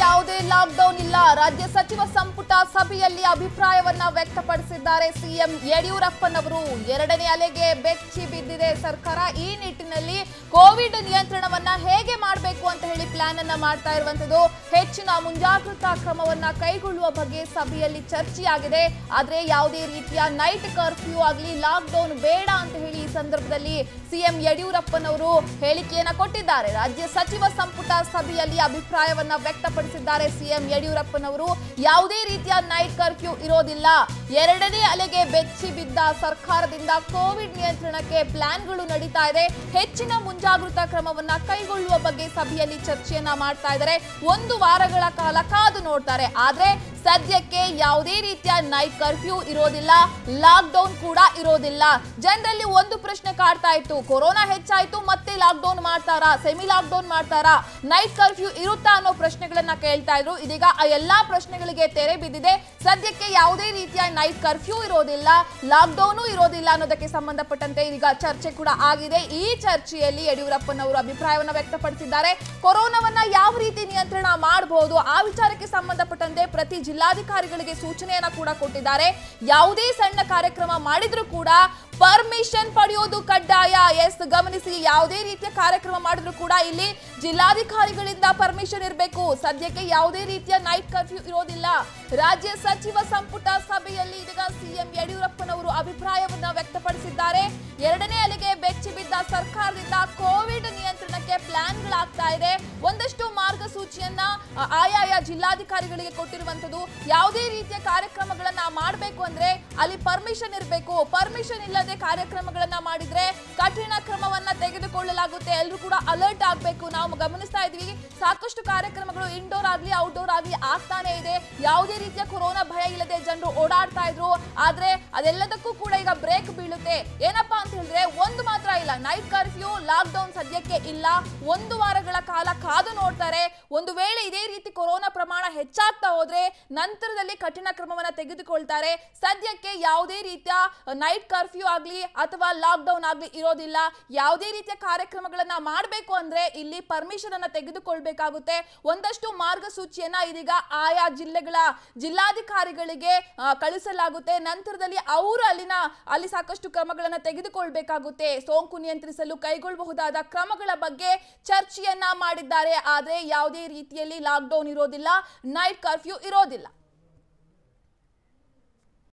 ಯಾವುದೇ ಲಾಕ್ಡೌನ್ ಇಲ್ಲ ರಾಜ್ಯ ಸಚಿವ ಸಂಪುಟ ಸಭೆಯಲ್ಲಿ ಅಭಿಪ್ರಾಯವನ್ನ ವ್ಯಕ್ತಪಡಿಸಿದ್ದಾರೆ ಸಿಎಂ ಯಡಿಯೂರಪ್ಪನವರು ಎರಡನೇ ಅಲೆಗೆ ಬೆಚ್ಚಿ ಬಿದ್ದಿದೆ ಸರ್ಕಾರ ಈ ನಿಟ್ಟಿನಲ್ಲಿ ಕೋವಿಡ್ ನಿಯಂತ್ರಣವನ್ನ ಹೇಗೆ ಮಾಡಬೇಕು ಅಂತ ಹೇಳಿ ಪ್ಲಾನ್ ಅನ್ನ ಮಾಡ್ತಾ ಇರುವಂತದ್ದು ಹೆಚ್ಚಿನ ಮುಂಜಾಗ್ರತಾ ಕ್ರಮವನ್ನ ಕೈಗೊಳ್ಳುವ ಬಗ್ಗೆ ಸಭೆಯಲ್ಲಿ ಚರ್ಚೆಯಾಗಿದೆ ಆದ್ರೆ ಯಾವುದೇ ರೀತಿಯ ನೈಟ್ ಕರ್ಫ್ಯೂ ಆಗಲಿ ಲಾಕ್ಡೌನ್ ಬೇಡ ಅಂತ ಹೇಳಿ ಈ ಸಂದರ್ಭದಲ್ಲಿ ಸಿಎಂ ಯಡಿಯೂರಪ್ಪನವರು ಹೇಳಿಕೆಯನ್ನ ಕೊಟ್ಟಿದ್ದಾರೆ ರಾಜ್ಯ ಸಚಿವ ಸಂಪುಟ ಸಭೆಯಲ್ಲಿ ಅಭಿಪ್ರಾಯವನ್ನ ವ್ಯಕ್ತಪಡಿಸಿದ್ದಾರೆ ಸಿಎಂ ಯಡಿಯೂರಪ್ಪನವರು ಯಾವುದೇ ರೀತಿಯ ನೈಟ್ ಕರ್ಫ್ಯೂ ಇರೋದಿಲ್ಲ ಎರಡನೇ ಅಲೆಗೆ ಬೆಚ್ಚಿ ಬಿದ್ದ ಸರ್ಕಾರದಿಂದ ಕೋವಿಡ್ ನಿಯಂತ್ರಣಕ್ಕೆ ಪ್ಲಾನ್ಗಳು ನಡೀತಾ ಇದೆ ಹೆಚ್ಚಿನ ಮುಂಜಾಗೃತಾ ಕ್ರಮವನ್ನ ಕೈಗೊಳ್ಳುವ ಬಗ್ಗೆ ಸಭೆಯಲ್ಲಿ ಚರ್ಚೆಯನ್ನ ಮಾಡ್ತಾ ಇದ್ದಾರೆ ಒಂದು ವಾರಗಳ ಕಾಲ ಕಾದು ನೋಡ್ತಾರೆ ಆದ್ರೆ ಸದ್ಯಕ್ಕೆ ಯಾವುದೇ ರೀತಿಯ ನೈಟ್ ಕರ್ಫ್ಯೂ ಇರೋದಿಲ್ಲ ಲಾಕ್ ಡೌನ್ ಕೂಡ ಇರೋದಿಲ್ಲ ಜನರಲ್ಲಿ ಒಂದು ಪ್ರಶ್ನೆ ಕಾಡ್ತಾ ಇತ್ತು ಕೊರೋನಾ ಹೆಚ್ಚಾಯ್ತು ಮತ್ತೆ ಲಾಕ್ ಡೌನ್ ಮಾಡ್ತಾರಾ ಸೆಮಿ ಲಾಕ್ ಡೌನ್ ಮಾಡ್ತಾರಾ ನೈಟ್ ಕರ್ಫ್ಯೂ ಇರುತ್ತಾ ಅನ್ನೋ ಪ್ರಶ್ನೆಗಳನ್ನ ಕೇಳ್ತಾ ಇದ್ರು ಇದೀಗ ಆ ಎಲ್ಲಾ ಪ್ರಶ್ನೆಗಳಿಗೆ ತೆರೆ ಬಿದ್ದಿದೆ ಸದ್ಯಕ್ಕೆ ಯಾವುದೇ ರೀತಿಯ ನೈಟ್ ಕರ್ಫ್ಯೂ ಇರೋದಿಲ್ಲ ಲಾಕ್ ಡೌನು ಇರೋದಿಲ್ಲ ಅನ್ನೋದಕ್ಕೆ ಸಂಬಂಧಪಟ್ಟಂತೆ ಈಗ ಚರ್ಚೆ ಕೂಡ ಆಗಿದೆ ಈ ಚರ್ಚೆಯಲ್ಲಿ ಯಡಿಯೂರಪ್ಪನವರು ಅಭಿಪ್ರಾಯವನ್ನ ವ್ಯಕ್ತಪಡಿಸಿದ್ದಾರೆ ಕೊರೋನಾವನ್ನ ಯಾವ ರೀತಿ ನಿಯಂತ್ರಣ ಮಾಡಬಹುದು ಆ ವಿಚಾರಕ್ಕೆ ಸಂಬಂಧಪಟ್ಟಂತೆ ಪ್ರತಿ ಜಿಲ್ಲಾಧಿಕಾರಿಗಳಿಗೆ ಸೂಚನೆಯನ್ನ ಕೂಡ ಕೊಟ್ಟಿದ್ದಾರೆ ಯಾವುದೇ ಸಣ್ಣ ಕಾರ್ಯಕ್ರಮ ಮಾಡಿದ್ರು ಕೂಡ ಪರ್ಮಿಷನ್ ಪಡೆಯೋದು ಕಡ್ಡಾಯ ಎಸ್ ಗಮನಿಸಿ ಯಾವುದೇ ರೀತಿಯ ಕಾರ್ಯಕ್ರಮ ಮಾಡಿದ್ರು ಕೂಡ ಇಲ್ಲಿ ಜಿಲ್ಲಾಧಿಕಾರಿಗಳಿಂದ ಪರ್ಮಿಷನ್ ಇರಬೇಕು ಸದ್ಯಕ್ಕೆ ಯಾವುದೇ ರೀತಿಯ ನೈಟ್ ಕರ್ಫ್ಯೂ ಇರೋದಿಲ್ಲ ರಾಜ್ಯ ಸಚಿವ ಸಂಪುಟ ಸಭೆಯಲ್ಲಿ ಇದೀಗ ಸಿಎಂ ಯಡಿಯೂರಪ್ಪನವರು ಅಭಿಪ್ರಾಯವನ್ನ ವ್ಯಕ್ತಪಡಿಸಿದ್ದಾರೆ ಎರಡನೇ ಅಲೆಗೆ ಬೆಚ್ಚಿ ಬಿದ್ದ ಸರ್ಕಾರದಿಂದ ಕೋವಿಡ್ ನಿಯಂತ್ರಣಕ್ಕೆ ಪ್ಲಾನ್ಗಳಾಗ್ತಾ ಇದೆ ಒಂದಷ್ಟು ಮಾರ್ಗಸೂಚಿಯನ್ನ ಆ, ಆಯಾಯ ಜಿಲ್ಲಾಧಿಕಾರಿಗಳಿಗೆ ಕೊಟ್ಟಿರುವಂತದ್ದು ಯಾವುದೇ ರೀತಿಯ ಕಾರ್ಯಕ್ರಮಗಳನ್ನ ಮಾಡಬೇಕು ಅಂದ್ರೆ ಅಲ್ಲಿ ಪರ್ಮಿಷನ್ ಇರಬೇಕು ಪರ್ಮಿಷನ್ ಇಲ್ಲದೆ ಕಾರ್ಯಕ್ರಮಗಳನ್ನ ಮಾಡಿದ್ರೆ ಕಠಿಣ ಕ್ರಮವನ್ನ ತೆಗೆದುಕೊಳ್ಳಲಾಗುತ್ತೆ ಎಲ್ಲರೂ ಕೂಡ ಅಲರ್ಟ್ ಆಗಬೇಕು ನಾವು ಗಮನಿಸ್ತಾ ಇದೀವಿ ಸಾಕಷ್ಟು ಕಾರ್ಯಕ್ರಮಗಳು ಇಂಡೋರ್ ಆಗ್ಲಿ ಔಟ್ಡೋರ್ ಆಗ್ಲಿ ಆಗ್ತಾನೆ ಇದೆ ಯಾವುದೇ ರೀತಿಯ ಕೊರೋನಾ ಭಯ ಇಲ್ಲದೆ ಜನರು ಓಡಾಡ್ತಾ ಇದ್ರು ಆದ್ರೆ ಅದೆಲ್ಲದಕ್ಕೂ ಕೂಡ ಈಗ ಬ್ರೇಕ್ ಬೀಳುತ್ತೆ ಏನಪ್ಪಾ ಅಂತ ಹೇಳಿದ್ರೆ ಒಂದು ಮಾತ್ರ ಇಲ್ಲ ನೈಟ್ ಕರ್ಫ್ಯೂ ಲಾಕ್ ಡೌನ್ ಸದ್ಯಕ್ಕೆ ಇಲ್ಲ ಒಂದು ವಾರಗಳ ಕಾಲ ಕಾದು ನೋಡ್ತಾರೆ ಒಂದು ವೇಳೆ ಇದೇ ರೀತಿ ಕೊರೋನಾ ಪ್ರಮಾಣ ಹೆಚ್ಚಾಗ್ತಾ ಹೋದ್ರೆ ನಂತರದಲ್ಲಿ ಕಠಿಣ ಕ್ರಮವನ್ನ ತೆಗೆದುಕೊಳ್ತಾರೆ ಸದ್ಯಕ್ಕೆ ಯಾವುದೇ ರೀತಿಯ ನೈಟ್ ಕರ್ಫ್ಯೂ ಆಗ್ಲಿ ಅಥವಾ ಲಾಕ್ ಡೌನ್ ಆಗ್ಲಿ ಇರೋದಿಲ್ಲ ಯಾವುದೇ ರೀತಿಯ ಕಾರ್ಯಕ್ರಮಗಳನ್ನ ಮಾಡಬೇಕು ಅಂದ್ರೆ ಇಲ್ಲಿ ಪರ್ಮಿಷನ್ ಅನ್ನ ತೆಗೆದುಕೊಳ್ಬೇಕಾಗುತ್ತೆ ಒಂದಷ್ಟು ಮಾರ್ಗಸೂಚಿಯನ್ನ ಇದೀಗ ಆಯಾ ಜಿಲ್ಲೆಗಳ ಜಿಲ್ಲಾಧಿಕಾರಿಗಳಿಗೆ ಆ, ಕಳಿಸಲಾಗುತ್ತೆ ನಂತರದಲ್ಲಿ ಅವರು ಅಲ್ಲಿನ ಅಲ್ಲಿ ಸಾಕಷ್ಟು ಕ್ರಮಗಳನ್ನ ತೆಗೆದುಕೊಳ್ಬೇಕಾಗುತ್ತೆ ಸೋಂಕು ನಿಯಂತ್ರಿಸಲು ಕೈಗೊಳ್ಳಬಹುದಾದ ಕ್ರಮಗಳ ಬಗ್ಗೆ ಚರ್ಚೆಯನ್ನ ಮಾಡಿದ್ದಾರೆ ಆದ್ರೆ ಯಾವುದೇ ರೀತಿಯಲ್ಲಿ ಲಾಕ್ ಡೌನ್ ಇರೋದಿಲ್ಲ ನೈಟ್ ಕರ್ಫ್ಯೂ ಇರೋದಿಲ್ಲ